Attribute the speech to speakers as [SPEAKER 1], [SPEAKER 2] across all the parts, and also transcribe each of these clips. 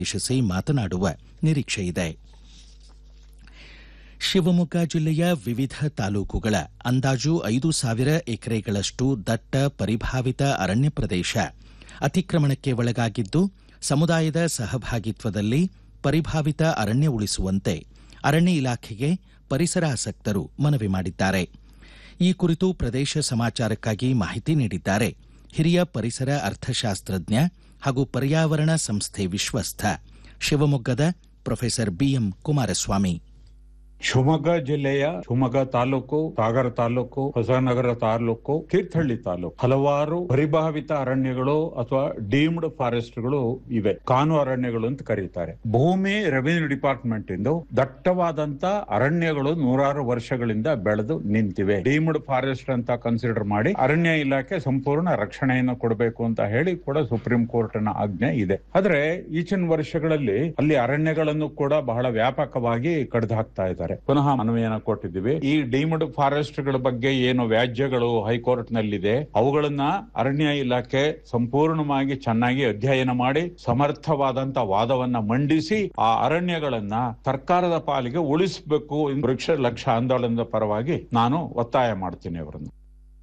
[SPEAKER 1] ಉದ್ದೇಶಿಸಿ ಮಾತನಾಡುವ ನಿರೀಕ್ಷೆಯಿದೆ ಶಿವಮೊಗ್ಗ ಜಿಲ್ಲೆಯ ವಿವಿಧ ತಾಲೂಕುಗಳ ಅಂದಾಜು ಐದು ಸಾವಿರ ಎಕರೆಗಳಷ್ಟು ದಟ್ಟ ಪರಿಭಾವಿತ ಅರಣ್ಯ ಪ್ರದೇಶ ಅತಿಕ್ರಮಣಕ್ಕೆ ಒಳಗಾಗಿದ್ದು ಸಮುದಾಯದ ಸಹಭಾಗಿತ್ವದಲ್ಲಿ ಪರಿಭಾವಿತ ಅರಣ್ಯ ಉಳಿಸುವಂತೆ ಅರಣ್ಯ ಇಲಾಖೆಗೆ ಪರಿಸರಾಸಕ್ತರು ಮನವಿ ಮಾಡಿದ್ದಾರೆ ಈ ಕುರಿತು ಪ್ರದೇಶ ಸಮಾಚಾರಕ್ಕಾಗಿ ಮಾಹಿತಿ ನೀಡಿದ್ದಾರೆ ಹಿರಿಯ ಪರಿಸರ ಅರ್ಥಶಾಸ್ತ್ರಜ್ಞ ಹಾಗೂ ಪರ್ಯಾವರಣ ಸಂಸ್ಥೆ ವಿಶ್ವಸ್ಥ ಶಿವಮೊಗ್ಗದ ಪ್ರೊಫೆಸರ್ ಬಿಎಂ ಕುಮಾರಸ್ವಾಮಿ
[SPEAKER 2] ಶಿವಮೊಗ್ಗ ಜಿಲ್ಲೆಯ ಶಿವಮೊಗ್ಗ ತಾಲೂಕು ಸಾಗರ ತಾಲೂಕು ಹೊಸನಗರ ತಾಲೂಕು ತೀರ್ಥಹಳ್ಳಿ ತಾಲೂಕು ಹಲವಾರು ಪರಿಭಾವಿತ ಅರಣ್ಯಗಳು ಅಥವಾ ಡೀಮ್ಡ್ ಫಾರೆಸ್ಟ್ಗಳು ಇವೆ ಕಾನು ಅರಣ್ಯಗಳು ಅಂತ ಕರೀತಾರೆ ಭೂಮಿ ರೆವಿನ್ಯೂ ಡಿಪಾರ್ಟ್ಮೆಂಟ್ ಇಂದ ದಟ್ಟವಾದಂತ ಅರಣ್ಯಗಳು ನೂರಾರು ವರ್ಷಗಳಿಂದ ಬೆಳೆದು ನಿಂತಿವೆ ಡೀಮ್ಡ್ ಫಾರೆಸ್ಟ್ ಅಂತ ಕನ್ಸಿಡರ್ ಮಾಡಿ ಅರಣ್ಯ ಇಲಾಖೆ ಸಂಪೂರ್ಣ ರಕ್ಷಣೆಯನ್ನು ಕೊಡಬೇಕು ಅಂತ ಹೇಳಿ ಕೂಡ ಸುಪ್ರೀಂ ಕೋರ್ಟ್ ನ ಆಜ್ಞೆ ಇದೆ ಆದ್ರೆ ಈಚಿನ ವರ್ಷಗಳಲ್ಲಿ ಅಲ್ಲಿ ಅರಣ್ಯಗಳನ್ನು ಕೂಡ ಬಹಳ ವ್ಯಾಪಕವಾಗಿ ಕಡ್ದು ಹಾಕ್ತಾ ಇದ್ದಾರೆ ಪುನಃ ಮನವಿಯನ್ನ ಕೊಟ್ಟಿದ್ದೀವಿ ಈ ಡೀಮ್ಡ್ ಫಾರೆಸ್ಟ್ ಗಳ ಬಗ್ಗೆ ಏನು ವ್ಯಾಜ್ಯಗಳು ಹೈಕೋರ್ಟ್ ನಲ್ಲಿದೆ ಅವುಗಳನ್ನ ಅರಣ್ಯ ಇಲಾಖೆ ಸಂಪೂರ್ಣವಾಗಿ ಚೆನ್ನಾಗಿ ಅಧ್ಯಯನ ಮಾಡಿ ಸಮರ್ಥವಾದಂತ ವಾದವನ್ನ ಮಂಡಿಸಿ ಆ ಅರಣ್ಯಗಳನ್ನ ಸರ್ಕಾರದ ಪಾಲಿಗೆ ಉಳಿಸಬೇಕು ವೃಕ್ಷ ಲಕ್ಷ ಆಂದೋಲನದ ಪರವಾಗಿ ನಾನು ಒತ್ತಾಯ ಮಾಡ್ತೀನಿ ಅವರನ್ನು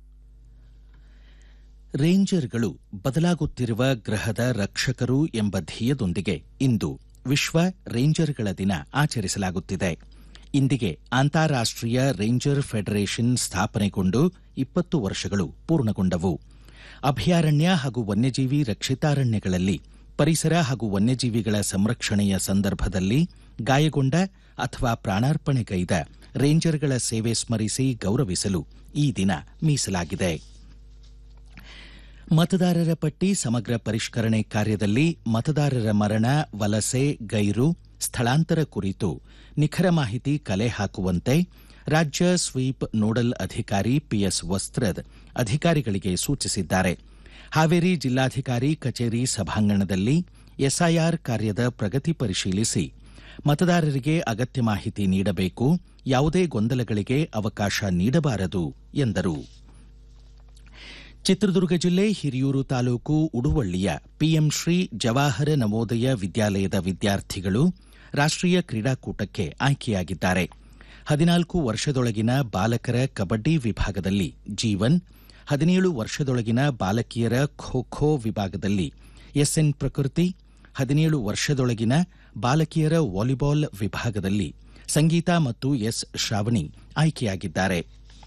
[SPEAKER 1] ರೇಂಜರ್ಗಳು ಬದಲಾಗುತ್ತಿರುವ ಗ್ರಹದ ರಕ್ಷಕರು ಎಂಬ ಧ್ಯೇಯದೊಂದಿಗೆ ಇಂದು ವಿಶ್ವ ರೇಂಜರ್ಗಳ ದಿನ ಆಚರಿಸಲಾಗುತ್ತಿದೆ ಇಂದಿಗೆ ಅಂತಾರಾಷ್ಟೀಯ ರೇಂಜರ್ ಫೆಡರೇಷನ್ ಸ್ಥಾಪನೆಗೊಂಡು ಇಪ್ಪತ್ತು ವರ್ಷಗಳು ಪೂರ್ಣಗೊಂಡವು ಅಭಯಾರಣ್ಯ ಹಾಗೂ ವನ್ಯಜೀವಿ ರಕ್ಷಿತಾರಣ್ಯಗಳಲ್ಲಿ ಪರಿಸರ ಹಾಗೂ ವನ್ಯಜೀವಿಗಳ ಸಂರಕ್ಷಣೆಯ ಸಂದರ್ಭದಲ್ಲಿ ಗಾಯಗೊಂಡ ಅಥವಾ ಪ್ರಾಣಾರ್ಪಣೆಗೈದ ರೇಂಜರ್ಗಳ ಸೇವೆ ಸ್ಮರಿಸಿ ಗೌರವಿಸಲು ಈ ದಿನ ಮೀಸಲಾಗಿದೆ ಮತದಾರರ ಪಟ್ಟಿ ಸಮಗ್ರ ಪರಿಷ್ಕರಣೆ ಕಾರ್ಯದಲ್ಲಿ ಮತದಾರರ ಮರಣ ವಲಸೆ ಗೈರು ಸ್ಥಳಾಂತರ ಕುರಿತು ನಿಖರ ಮಾಹಿತಿ ಕಲೆ ಹಾಕುವಂತೆ ರಾಜ್ಯ ಸ್ವೀಪ್ ನೋಡಲ್ ಅಧಿಕಾರಿ ಪಿಎಸ್ ವಸ್ತ್ರದ್ ಅಧಿಕಾರಿಗಳಿಗೆ ಸೂಚಿಸಿದ್ದಾರೆ ಹಾವೇರಿ ಜಿಲ್ಲಾಧಿಕಾರಿ ಕಚೇರಿ ಸಭಾಂಗಣದಲ್ಲಿ ಎಸ್ಐಆರ್ ಕಾರ್ಯದ ಪ್ರಗತಿ ಪರಿಶೀಲಿಸಿ ಮತದಾರರಿಗೆ ಅಗತ್ಯ ಮಾಹಿತಿ ನೀಡಬೇಕು ಯಾವುದೇ ಗೊಂದಲಗಳಿಗೆ ಅವಕಾಶ ನೀಡಬಾರದು ಎಂದರು ಚಿತ್ರದುರ್ಗ ಜಿಲ್ಲೆ ಹಿರಿಯೂರು ತಾಲೂಕು ಉಡುವಳ್ಳಿಯ ಪಿಎಂ ಶ್ರೀ ಜವಾಹರ ನವೋದಯ ವಿದ್ಯಾಲಯದ ವಿದ್ಯಾರ್ಥಿಗಳು ರಾಷ್ಟೀಯ ಕ್ರೀಡಾಕೂಟಕ್ಕೆ ಆಯ್ಕೆಯಾಗಿದ್ದಾರೆ ಹದಿನಾಲ್ಕು ವರ್ಷದೊಳಗಿನ ಬಾಲಕರ ಕಬಡ್ಡಿ ವಿಭಾಗದಲ್ಲಿ ಜೀವನ್ ಹದಿನೇಳು ವರ್ಷದೊಳಗಿನ ಬಾಲಕಿಯರ ಖೋ ಖೋ ವಿಭಾಗದಲ್ಲಿ ಎಸ್ಎನ್ ಪ್ರಕೃತಿ ಹದಿನೇಳು ವರ್ಷದೊಳಗಿನ ಬಾಲಕಿಯರ ವಾಲಿಬಾಲ್ ವಿಭಾಗದಲ್ಲಿ ಸಂಗೀತ ಮತ್ತು ಎಸ್ ಶ್ರಾವಣಿ ಆಯ್ಕೆಯಾಗಿದ್ದಾರೆ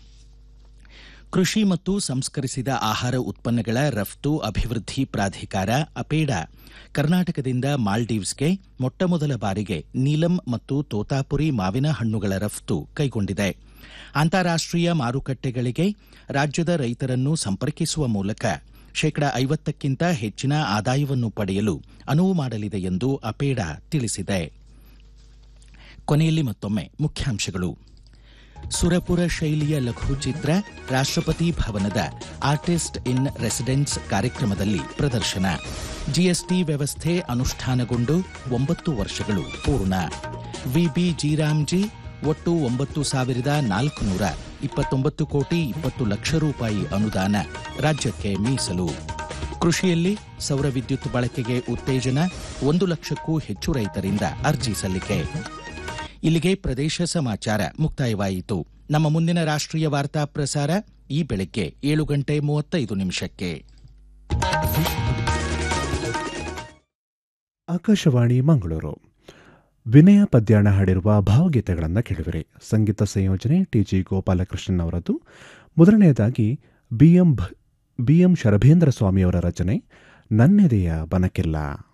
[SPEAKER 1] ಕೃಷಿ ಮತ್ತು ಸಂಸ್ಕರಿಸಿದ ಆಹಾರ ಉತ್ಪನ್ನಗಳ ರಫ್ತು ಅಭಿವೃದ್ಧಿ ಪ್ರಾಧಿಕಾರ ಅಪೇಡಾ ಕರ್ನಾಟಕದಿಂದ ಮಾಲ್ಡೀವ್ಸ್ಗೆ ಮೊಟ್ಟಮೊದಲ ಬಾರಿಗೆ ನೀಲಂ ಮತ್ತು ತೋತಾಪುರಿ ಮಾವಿನ ಹಣ್ಣುಗಳ ರಫ್ತು ಕೈಗೊಂಡಿದೆ ಅಂತಾರಾಷ್ಟೀಯ ಮಾರುಕಟ್ಟೆಗಳಿಗೆ ರಾಜ್ಯದ ರೈತರನ್ನು ಸಂಪರ್ಕಿಸುವ ಮೂಲಕ ಶೇಕಡ ಐವತ್ತಕ್ಕಿಂತ ಹೆಚ್ಚಿನ ಆದಾಯವನ್ನು ಪಡೆಯಲು ಅನುವು ಮಾಡಲಿದೆ ಎಂದು ಅಪೇಡಾ ತಿಳಿಸಿದೆ ಕೊನೆಯಲ್ಲಿ ಮತ್ತೊಮ್ಮೆ ಮುಖ್ಯಾಂಶಗಳು ಸುರಪುರ ಶೈಲಿಯ ಲಘುಚಿತ್ರ ರಾಷ್ಟ್ರಪತಿ ಭವನದ ಆರ್ಟಿಸ್ಟ್ ಇನ್ ರೆಸಿಡೆನ್ಸ್ ಕಾರ್ಯಕ್ರಮದಲ್ಲಿ ಪ್ರದರ್ಶನ ಜಿಎಸ್ಟಿ ವ್ಯವಸ್ಥೆ ಅನುಷ್ಠಾನಗೊಂಡು ಒಂಬತ್ತು ವರ್ಷಗಳು ಪೂರ್ಣ ವಿಬಿ ಜೀರಾಮ್ಜಿ ಒಟ್ಟು ಒಂಬತ್ತು ಸಾವಿರದ ನಾಲ್ಕುನೂರ ಇಪ್ಪತ್ತೊಂಬತ್ತು ಕೋಟಿ ಇಪ್ಪತ್ತು ಲಕ್ಷ ರೂಪಾಯಿ ಅನುದಾನ ರಾಜ್ಯಕ್ಕೆ ಮೀಸಲು ಕೃಷಿಯಲ್ಲಿ ಸೌರ ವಿದ್ಯುತ್ ಬಳಕೆಗೆ ಉತ್ತೇಜನ ಒಂದು ಲಕ್ಷಕ್ಕೂ ಹೆಚ್ಚು ರೈತರಿಂದ ಅರ್ಜಿ ಸಲ್ಲಿಕೆ ಇಲ್ಲಿಗೆ ಪ್ರದೇಶ ಸಮಾಚಾರ ಮುಕ್ತಾಯವಾಯಿತು ನಮ್ಮ ಮುಂದಿನ ರಾಷ್ಟ್ರೀಯ ವಾರ್ತಾ ಪ್ರಸಾರ ಈ ಬೆಳಗ್ಗೆ ಏಳು ಗಂಟೆ ಮೂವತ್ತೈದು ನಿಮಿಷಕ್ಕೆ
[SPEAKER 3] ಆಕಾಶವಾಣಿ ಮಂಗಳೂರು ವಿನಯ ಪದ್ಯಾಣ ಹಾಡಿರುವ ಭಾವಗೀತೆಗಳನ್ನು ಕೇಳುವಿರಿ ಸಂಗೀತ ಸಂಯೋಜನೆ ಟಿಜಿ ಗೋಪಾಲಕೃಷ್ಣನ್ ಅವರದ್ದು ಮೊದಲನೆಯದಾಗಿ ಬಿಎಂ ಬಿಎಂ ಶರಭೇಂದ್ರ ಸ್ವಾಮಿಯವರ ರಚನೆ ನನ್ನೆದೆಯ ಬನಕೆಲ್ಲ